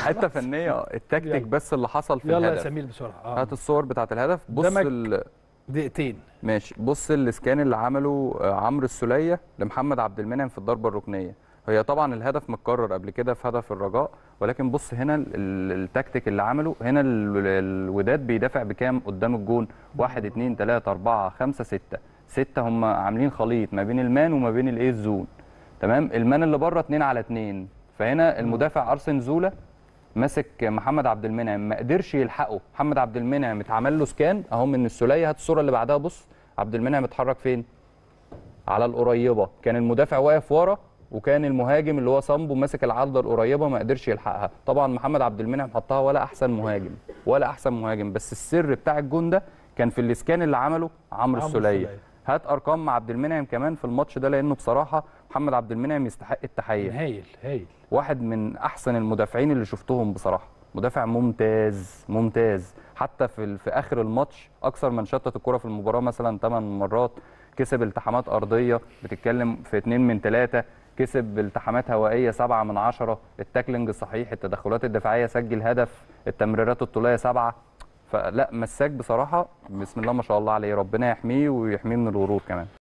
حته فنيه التكتيك يلا. بس اللي حصل في يلا يا الهدف سمير بسرعه اه هات الصور بتاعت الهدف بص قدامك ال... دقيقتين ماشي بص الاسكان اللي عمله آه، عمرو السوليه لمحمد عبد المنعم في الضربه الركنيه هي طبعا الهدف متكرر قبل كده في هدف الرجاء ولكن بص هنا ال- ال- التكتيك اللي عمله هنا ال- الوداد بيدافع بكام قدام الجون واحد اتنين تلاته اربعه خمسه سته سته هم عاملين خليط ما بين المان وما بين الايه الزون تمام المان اللي بره اتنين على اتنين فهنا المدافع ارسن زولا ماسك محمد عبد المنعم ما قدرش يلحقه محمد عبد المنعم اتعمل له سكان اهو من السوليه هات الصوره اللي بعدها بص عبد المنعم اتحرك فين على القريبه كان المدافع واقف ورا وكان المهاجم اللي هو صامبو ماسك العارضه القريبه ما قدرش يلحقها طبعا محمد عبد المنعم حطها ولا احسن مهاجم ولا احسن مهاجم بس السر بتاع الجون ده كان في الاسكان اللي عمله عمرو عمرو السوليه السولية. هات ارقام مع عبد المنعم كمان في الماتش ده لانه بصراحه محمد عبد المنعم يستحق التحيه هايل هايل واحد من احسن المدافعين اللي شفتهم بصراحه مدافع ممتاز ممتاز حتى في ال- في اخر الماتش اكثر من شتت الكره في المباراه مثلا 8 مرات كسب التحامات ارضيه بتتكلم في 2 من 3 كسب التحامات هوائيه 7 من 10 التاكلينج الصحيح التدخلات الدفاعيه سجل هدف التمريرات الطوليه 7 فلا مساك بصراحه بسم الله ما شاء الله عليه ربنا يحميه ويحميه من الغرور كمان